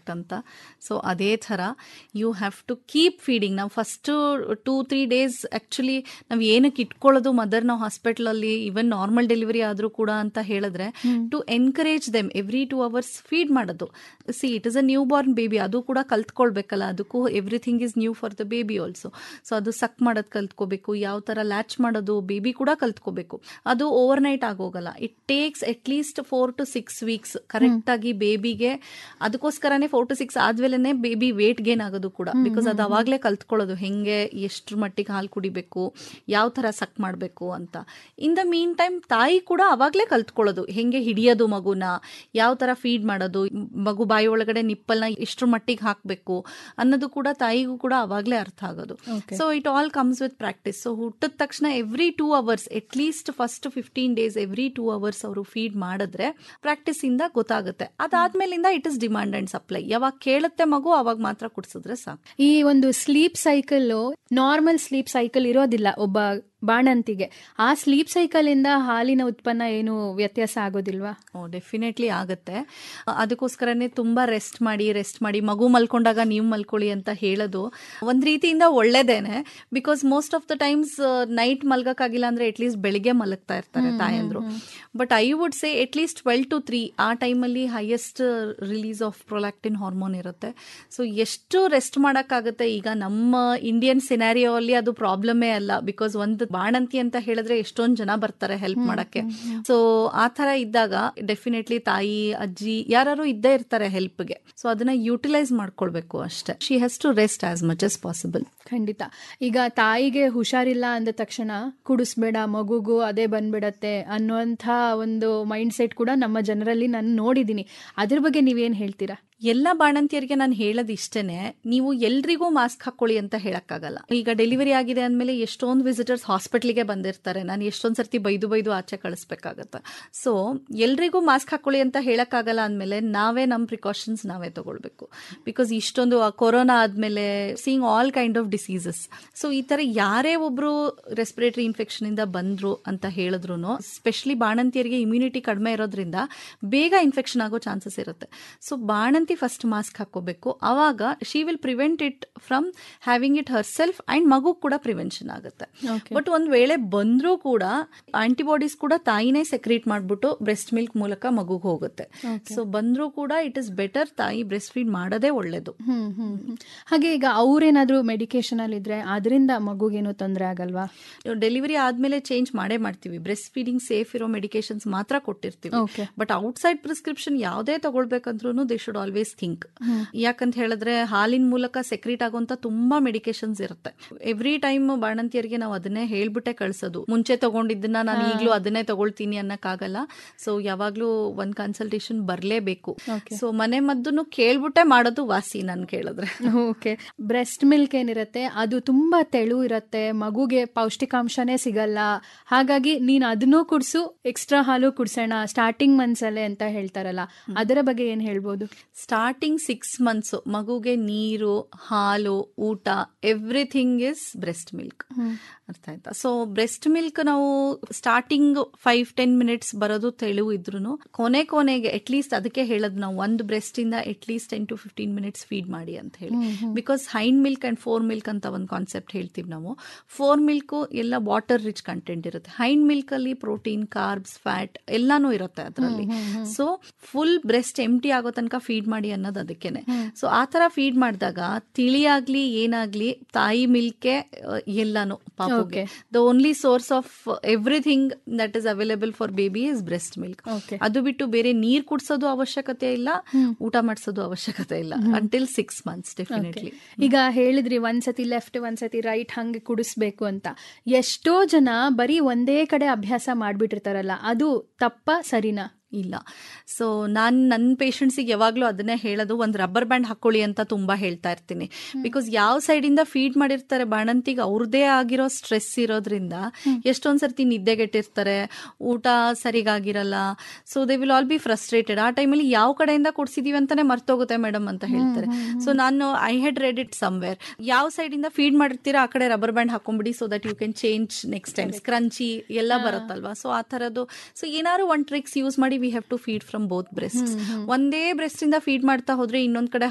ಅಂತ ಸೊ ಅದೇ ಥರ you have to keep feeding ನಾವು first two three days actually ನಾವು ಏನಕ್ಕೆ ಇಟ್ಕೊಳ್ಳೋದು ಮದರ್ ನಾವು ಹಾಸ್ಪಿಟಲಲ್ಲಿ ಈವನ್ ನಾರ್ಮಲ್ ಡೆಲಿವರಿ ಆದರೂ ಕೂಡ ಅಂತ ಹೇಳಿದ್ರೆ to encourage them every two hours feed ಮಾಡೋದು see it is a new born baby ಅದು ಕೂಡ ಕಲ್ತ್ಕೊಳ್ಬೇಕಲ್ಲ ಅದಕ್ಕೂ everything is new for the baby also so ಅದು ಸಕ್ ಮಾಡೋದು ಕಲ್ತ್ಕೋಬೇಕು ಯಾವ ಥರ ಲ್ಯಾಚ್ ಮಾಡೋದು ಬೇಬಿ ಕೂಡ ಕಲ್ತ್ಕೋಬೇಕು ಅದು ಓವರ್ ನೈಟ್ ಆಗೋಗಲ್ಲ it takes at least four to six weeks correct ಆಗಿ ಬೇಬಿಗೆ ಅದಕ್ಕೋಸ್ಕರನೇ ಫೋರ್ ಟು ಸಿಕ್ಸ್ ಆದ್ಮೇಲೆ ಬೇಬಿ ವೇಟ್ ಗೇನ್ ಆಗೋದು ಕೂಡ ಬಿಕಾಸ್ ಅದು ಅವಾಗಲೇ ಕಲ್ತ್ಕೊಳ್ಳೋದು ಹೆಂಗೆ ಎಷ್ಟ್ರ ಮಟ್ಟಿಗೆ ಹಾಲು ಕುಡಿಬೇಕು ಯಾವ ಥರ ಸಕ್ ಮಾಡಬೇಕು ಅಂತ ಇನ್ ದ ಮೀನ್ ಟೈಮ್ ತಾಯಿ ಕೂಡ ಅವಾಗಲೇ ಕಲ್ತ್ಕೊಳ್ಳೋದು ಹೆಂಗೆ ಹಿಡಿಯೋದು ಮಗುನ ಯಾವ ಥರ ಫೀಡ್ ಮಾಡೋದು ಮಗು ಬಾಯಿ ಒಳಗಡೆ ನಿಪ್ಪಲ್ನ ಎಷ್ಟ್ರ ಮಟ್ಟಿಗೆ ಹಾಕಬೇಕು ಅನ್ನೋದು ಕೂಡ ತಾಯಿಗೂ ಕೂಡ ಅವಾಗಲೇ ಅರ್ಥ ಆಗೋದು so it all comes with practice so ಹುಟ್ಟಿದ ತಕ್ಷಣ every two hours at least first fifteen days every two hours ಅವರು ಫೀಡ್ ಮಾಡಿದ್ರೆ ಪ್ರಾಕ್ಟೀಸ್ ಇಂದ ಗೊತ್ತಾಗುತ್ತೆ ಅದಾದ್ಮೇಲಿಂದ it is demand and supply ಯಾವಾಗ ಕೇಳುತ್ತೆ ಮಗು ಅವಾಗ ಮಾತ್ರ ಕುಡಿಸಿದ್ರೆ ಸಾಕು ಈ ಒಂದು sleep cycle normal sleep cycle ಇರೋದಿಲ್ಲ ಒಬ್ಬ ಬಾಣಂತಿಗೆ ಆ ಸ್ಲೀಪ್ ಸೈಕಲ್ ಇಂದ ಹಾಲಿನ ಉತ್ಪನ್ನ ಏನು ವ್ಯತ್ಯಾಸ ಆಗೋದಿಲ್ವಾ ಓ ಡೆಫಿನೆಟ್ಲಿ ಆಗುತ್ತೆ ಅ- ಅದಕ್ಕೋಸ್ಕರನೇ ತುಂಬಾ ರೆಸ್ಟ್ ಮಾಡಿ ರೆಸ್ಟ್ ಮಾಡಿ ಮಗು ಮಲ್ಕೊಂಡಾಗ ನೀವು ಮಲ್ಕೊಳ್ಳಿ ಅಂತ ಹೇಳೋದು ಒಂದ್ ರೀತಿಯಿಂದ ಒಳ್ಳೇದೇನೆ because most of the times night ಮಲ್ಗಕ್ಕಾಗಿಲ್ಲ ಅಂದ್ರೆ ಅಟ್ಲೀಸ್ಟ್ ಬೆಳಿಗ್ಗೆ ಮಲಗ್ತಾ ಇರ್ತಾರೆ ತಾಯಂದ್ರು but I would say at least twelve to three ಆ ಟೈಮಲ್ಲಿ highest release of prolactin hormone ಇರುತ್ತೆ ಸೊ ಎಷ್ಟು ರೆಸ್ಟ್ ಮಾಡೋಕ್ಕಾಗುತ್ತೆ ಈಗ ನಮ್ಮ ಇಂಡಿಯನ್ ಸಿನಾರಿಯೋ ಅಲ್ಲಿ ಅದು ಪ್ರಾಬ್ಲಮೇ ಅಲ್ಲ ಬಿಕಾಸ್ ಒಂದು ಬಾಣಂತಿ ಅಂತ ಹೇಳಿದ್ರೆ ಎಷ್ಟೊಂದು ಜನ ಬರ್ತಾರೆ ಹೆಲ್ಪ್ ಮಾಡಕ್ಕೆ ಸೊ ಆ ತರ ಇದ್ದಾಗ ಡೆಫಿನೆಟ್ಲಿ ತಾಯಿ ಅಜ್ಜಿ ಯಾರು ಇದ್ದೇ ಇರ್ತಾರೆ ಹೆಲ್ಪ್ಗೆ ಸೊ ಅದನ್ನ ಯುಟಿಲೈಸ್ ಮಾಡ್ಕೊಳ್ಬೇಕು ಅಷ್ಟೇ she has to rest as much as possible ಖಂಡಿತ ಈಗ ತಾಯಿಗೆ ಹುಷಾರಿಲ್ಲ ಅಂದ ತಕ್ಷಣ ಕುಡಿಸ್ಬೇಡ ಮಗುಗೂ ಅದೇ ಬಂದ್ಬಿಡತ್ತೆ ಅನ್ನುವಂಥ ಒಂದು ಮೈಂಡ್ ಸೆಟ್ ಕೂಡ ನಮ್ಮ ಜನರಲ್ಲಿ ನಾನು ನೋಡಿದ್ದೀನಿ ಅದ್ರ ಬಗ್ಗೆ ನೀವೇನ್ ಹೇಳ್ತೀರಾ ಎಲ್ಲ ಬಾಣಂತಿಯರಿಗೆ ನಾನು ಹೇಳೋದು ಇಷ್ಟೇನೆ ನೀವು ಎಲ್ರಿಗೂ ಮಾಸ್ಕ್ ಹಾಕೊಳ್ಳಿ ಅಂತ ಹೇಳಕ್ಕಾಗಲ್ಲ ಈಗ ಡೆಲಿವರಿ ಆಗಿದೆ ಅಂದಮೇಲೆ ಎಷ್ಟೊಂದು ವಿಸಿಟರ್ಸ್ ಹಾಸ್ಪಿಟ್ಲಿಗೆ ಬಂದಿರ್ತಾರೆ ನಾನು ಎಷ್ಟೊಂದು ಸರ್ತಿ ಬೈದು ಬೈದು ಆಚೆ ಕಳಿಸ್ಬೇಕಾಗತ್ತೆ ಸೊ ಎಲ್ರಿಗೂ ಮಾಸ್ಕ್ ಹಾಕೊಳ್ಳಿ ಅಂತ ಹೇಳಕ್ಕಾಗಲ್ಲ ಅಂದಮೇಲೆ ನಾವೇ ನಮ್ಮ ಪ್ರಿಕಾಷನ್ಸ್ ನಾವೇ ತಗೊಳ್ಬೇಕು ಬಿಕಾಸ್ ಇಷ್ಟೊಂದು ಕೊರೋನಾ ಆದ್ಮೇಲೆ seeing all kind of diseases so ಈ ತರ ಯಾರೇ ಒಬ್ರು ರೆಸ್ಪಿರೇಟರಿ ಇನ್ಫೆಕ್ಷನ್ ಇಂದ ಬಂದ್ರು ಅಂತ ಹೇಳಿದ್ರು ಸ್ಪೆಷಲಿ ಬಾಣಂತಿಯರಿಗೆ ಇಮ್ಯುನಿಟಿ ಕಡಿಮೆ ಇರೋದ್ರಿಂದ ಬೇಗ ಇನ್ಫೆಕ್ಷನ್ ಆಗೋ ಚಾನ್ಸಸ್ ಇರುತ್ತೆ ಸೊ ಬಾಣಂತಿ ಫಸ್ಟ್ ಮಾಸ್ಕ್ ಹಾಕೋಬೇಕು ಅವಾಗ she will prevent it from having it herself and ಮಗು ಕೂಡ ಪ್ರಿವೆನ್ಷನ್ ಆಗುತ್ತೆ ಬಟ್ ಒಂದ್ ವೇಳೆ ಬಂದ್ರೂ ಕೂಡ ಆಂಟಿಬಾಡೀಸ್ ಕೂಡ ತಾಯಿನೇ ಸೆಕ್ರೇಟ್ ಮಾಡ್ಬಿಟ್ಟು ಬ್ರೆಸ್ಟ್ ಮಿಲ್ಕ್ ಮೂಲಕ ಮಗುಗೆ ಹೋಗುತ್ತೆ ಸೊ ಬಂದ್ರೂ ಕೂಡ ಇಟ್ ಇಸ್ ಬೆಟರ್ ತಾಯಿ ಬ್ರೆಸ್ಟ್ ಫೀಡ್ ಮಾಡೋದೇ ಒಳ್ಳೇದು ಹ್ಮ್ ಹ್ಮ್ ಹ್ಮ್. ಹಾಗೆ ಈಗ ಅವ್ರೇನಾದ್ರೂ ಮೆಡಿಕೇಶನ್ ಅಲ್ಲಿ ಇದ್ರೆ ಅದರಿಂದ ಮಗುಗೇನು ತೊಂದರೆ ಆಗಲ್ವಾ ಡೆಲಿವರಿ ಆದ್ಮೇಲೆ ಚೇಂಜ್ ಮಾಡೇ ಮಾಡ್ತೀವಿ ಬ್ರೆಸ್ಟ್ ಫೀಡಿಂಗ್ ಸೇಫ್ ಇರೋ ಮೆಡಿಕೇಶನ್ಸ್ ಮಾತ್ರ ಕೊಟ್ಟಿರ್ತೀವಿ Okay. ಬಟ್ ಔಟ್ಸೈಡ್ ಪ್ರಿಸ್ಕ್ರಿಪ್ಷನ್ ಯಾವುದೇ ತಗೊಳ್ಬೇಕಂದ್ರೂ ದೇ ಶುಡ್ ಆಲ್ವೇಸ್ ಥಿಂಕ್ ಯಾಕಂತ ಹೇಳಿದ್ರೆ ಹಾಲಿನ ಮೂಲಕ ಸೆಕ್ರೀಟ್ ಆಗುವಂತ ತುಂಬಾ ಮೆಡಿಕೇಶನ್ಸ್ ಇರುತ್ತೆ ಎವ್ರಿ ಟೈಮ್ ಬಾಣಂತಿಯರಿಗೆ ನಾವು ಅದನ್ನೇ ಹೇಳ್ಬಿಟ್ಟೆ ಕಳ್ಸೋದು ಮುಂಚೆ ತಗೊಂಡಿದ್ದನ್ನ ನಾನು ಈಗಲೂ ಅದನ್ನೇ ತಗೊಳ್ತೀನಿ ಅನ್ನಕ್ಕಾಗಲ್ಲ ಸೊ ಯಾವಾಗ್ಲೂ ಒಂದ್ ಕನ್ಸಲ್ಟೇಷನ್ ಬರ್ಲೇಬೇಕು ಸೊ ಮನೆ ಮದ್ದನ್ನು ಕೇಳ್ಬಿಟ್ಟೆ ಮಾಡೋದು ವಾಸಿ ನನ್ ಕೇಳಿದ್ರೆ ಓಕೆ ಬ್ರೆಸ್ಟ್ ಮಿಲ್ಕ್ ಏನಿರತ್ತೆ ಅದು ತುಂಬಾ ತೆಳು ಇರತ್ತೆ ಮಗುಗೆ ಪೌಷ್ಟಿಕಾಂಶನೇ ಸಿಗಲ್ಲ ಹಾಗಾಗಿ ನೀನ್ ಅದನ್ನೂ ಕುಡ್ಸು ಎಕ್ಸ್ಟ್ರಾ ಹಾಲು ಕುಡ್ಸೋಣ ಸ್ಟಾರ್ಟಿಂಗ್ ಮಂತ್ಸ್ ಅಲ್ಲೇ ಅಂತ ಹೇಳ್ತಾರಲ್ಲ ಅದರ ಬಗ್ಗೆ ಏನ್ ಹೇಳ್ಬೋದು ಸ್ಟಾರ್ಟಿಂಗ್ ಸಿಕ್ಸ್ ಮಂತ್ಸ್ ಮಗುಗೆ ನೀರು ಹಾಲು ಊಟ ಎವ್ರಿಥಿಂಗ್ ಇಸ್ ಬ್ರೆಸ್ಟ್ ಮಿಲ್ಕ್ ಅರ್ಥ ಆಯ್ತಾ ಸೊ ಬ್ರೆಸ್ಟ್ ಮಿಲ್ಕ್ ನಾವು ಸ್ಟಾರ್ಟಿಂಗ್ ಫೈವ್ ಟೆನ್ ಮಿನಿಟ್ಸ್ ಬರೋದು ತೆಳು ಇದ್ರು ಕೊನೆ ಕೊನೆಗೆ ಅಟ್ ಲೀಸ್ಟ್ ಅದಕ್ಕೆ ಹೇಳೋದು ನಾವು ಒಂದು ಬ್ರೆಸ್ಟ್ ಇಂದ at least ten to fifteen minutes feed ಮಾಡಿ ಅಂತ ಹೇಳಿ because hind milk and fore milk ಅಂತ ಒಂದು ಕಾನ್ಸೆಪ್ಟ್ ಹೇಳ್ತೀವಿ ನಾವು ಫೋರ್ ಮಿಲ್ಕ್ ಎಲ್ಲ ವಾಟರ್ ರಿಚ್ ಕಂಟೆಂಟ್ ಇರುತ್ತೆ ಹೈಂಡ್ ಮಿಲ್ಕ್ ಅಲ್ಲಿ ಪ್ರೋಟೀನ್ ಕಾರ್ಬ್ಸ್ ಫ್ಯಾಟ್ ಎಲ್ಲಾನು ಇರುತ್ತೆ ಅದರಲ್ಲಿ ಸೊ ಫುಲ್ ಬ್ರೆಸ್ಟ್ ಎಂಟಿ ಆಗೋ ತನಕ ಫೀಡ್ ಮಾಡಿ ಅನ್ನೋದು ಅದಕ್ಕೇನೆ ಸೊ ಆ ತರ ಫೀಡ್ ಮಾಡಿದಾಗ ತಿಳಿಯಾಗ್ಲಿ ಏನಾಗ್ಲಿ ತಾಯಿ ಮಿಲ್ಕೆ ಎಲ್ಲಾನು ಪಾಪುಗೆ the only source of everything that is available for baby is breast milk Okay. ಅದು ಬಿಟ್ಟು ಬೇರೆ ನೀರ್ ಕುಡ್ಸೋದು ಅವಶ್ಯಕತೆ ಇಲ್ಲ ಊಟ ಮಾಡಿಸೋದು ಅವಶ್ಯಕತೆ ಇಲ್ಲ ಅಂಟಿಲ್ ಸಿಕ್ಸ್ ಮಂತ್ಸ್ ಡೆಫಿನೆಟ್ಲಿ ಈಗ ಹೇಳಿದ್ರಿ ಒಂದ್ಸತಿ ಲೆಫ್ಟ್ ಒಂದ್ಸತಿ ರೈಟ್ ಹಂಗೆ ಕುಡಿಸ್ಬೇಕು ಅಂತ ಎಷ್ಟೋ ಜನ ಬರೀ ಒಂದೇ ಕಡೆ ಅಭ್ಯಾಸ ಮಾಡ್ಬಿಟ್ಟಿರ್ತಾರಲ್ಲ ಅದು ತಪ್ಪ ಸರಿನಾ ಇಲ್ಲ ಸೊ ನಾನು ನನ್ನ ಪೇಷಂಟ್ಸಿಗೆ ಯಾವಾಗಲೂ ಅದನ್ನೇ ಹೇಳೋದು ಒಂದು ರಬ್ಬರ್ ಬ್ಯಾಂಡ್ ಹಾಕೊಳ್ಳಿ ಅಂತ ತುಂಬಾ ಹೇಳ್ತಾ ಇರ್ತೀನಿ ಬಿಕಾಸ್ ಯಾವ ಸೈಡಿಂದ ಫೀಡ್ ಮಾಡಿರ್ತಾರೆ ಬಾಣಂತಿಗೆ ಅವ್ರದೇ ಆಗಿರೋ ಸ್ಟ್ರೆಸ್ ಇರೋದ್ರಿಂದ ಎಷ್ಟೊಂದ್ ಸರ್ತಿ ನಿದ್ದೆಗೆಟ್ಟಿರ್ತಾರೆ ಊಟ ಸರಿಗಾಗಿರಲ್ಲ so they will all be frustrated ಆ ಟೈಮಲ್ಲಿ ಯಾವ ಕಡೆಯಿಂದ ಕೊಡ್ಸಿದೀವಿ ಅಂತಾನೆ ಮರ್ತೋಗುತ್ತೆ ಮೇಡಮ್ ಅಂತ ಹೇಳ್ತಾರೆ ಸೊ ನಾನು I had read it somewhere ಯಾವ ಸೈಡಿಂದ ಫೀಡ್ ಮಾಡಿರ್ತೀರಾ ಆ ಕಡೆ ರಬ್ಬರ್ ಬ್ಯಾಂಡ್ ಹಾಕೊಂಡ್ಬಿಡಿ so that you can change next time scrunchie ಎಲ್ಲ ಬರುತ್ತಲ್ವಾ ಸೊ ಆ ಥರದ್ದು ಸೊ ಏನಾದ್ರು ಒಂದು ಟ್ರಿಕ್ಸ್ ಯೂಸ್ ಮಾಡಿ we have to feed from both breast ಒಂದೇ ಬ್ರೆಸ್ಟ್ ಇಂದ ಫೀಡ್ ಮಾಡ್ತಾ ಹೋದ್ರೆ ಇನ್ನೊಂದ್ ಕಡೆ